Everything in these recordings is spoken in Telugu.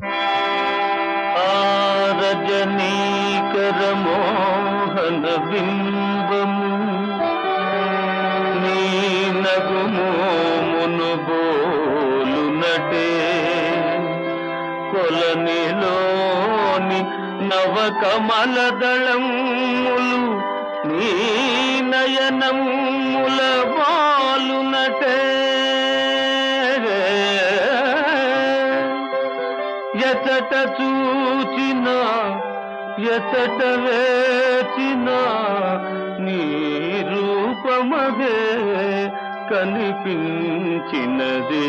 ఆరజనీకర మోహన బింబము నీ నగుమోమును బోలునటే కొలనిలోని నవకమల దళములు నీ నయనముల బాలునటే ఎచట చూచిన ఎచట వేచిన నీ రూపమదే కనిపించినదే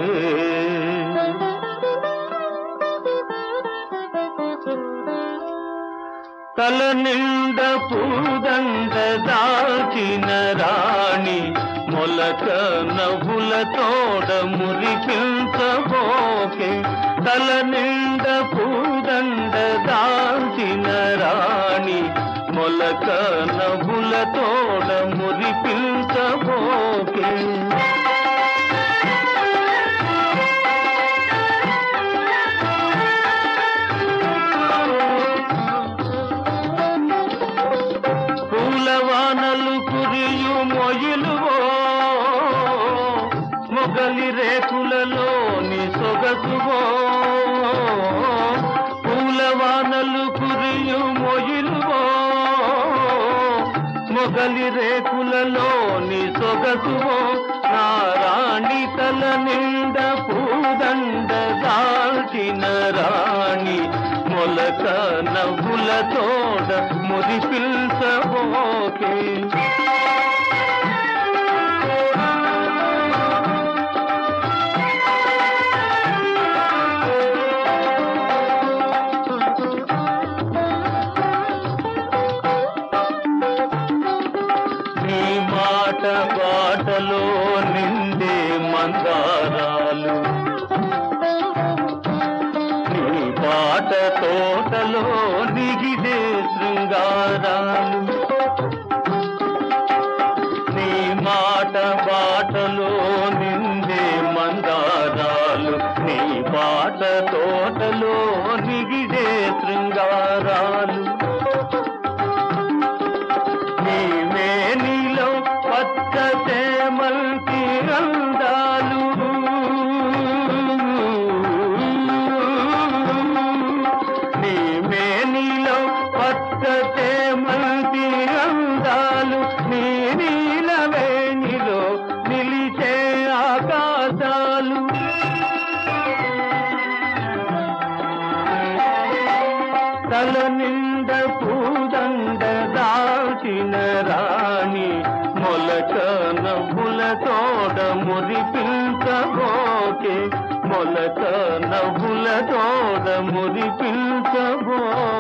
తల నిండ పూదండ దాచిన రాణి మొలక నవ్వుల తోడ మురిపించబోకే తల నిండ పూదండ దాచిన రాణి మొలక నవ్వుల తోడ మురిపించబోకే పూలవానలు కురియు మొయిలువో మొగలి రేకులలోని సొగసువో పూలవానలు కురియు మొయిలువో మొగలి రేకులలోని సొగసువో నారాణి తల నిండ పూదండ దాల్చిన రాణి మొలక నవ్వుల తోడ మురి పిల్చబోకే నీ మాట బాటలో నిండే మందారాలు నీ పాట తోటలో నిగిదే శృంగారాలు నీ మాట బాటలో నిండే మందారాలు నీ పాట తోటలో నిగిదే శృంగారాలు నీ మేనిలో పచ్చ చేమంతి అందాలు నీ మేనిలో పచ్చ చేమంతి అందాలు నీ నీల వేణిలో నిలిచే ఆకాశాలు తల నిండ పూదండ దాచిన రాణి మొలక నవ్వుల తోడ మురిపించబోకే మొలక నవ్వుల తోడ మురిపించబో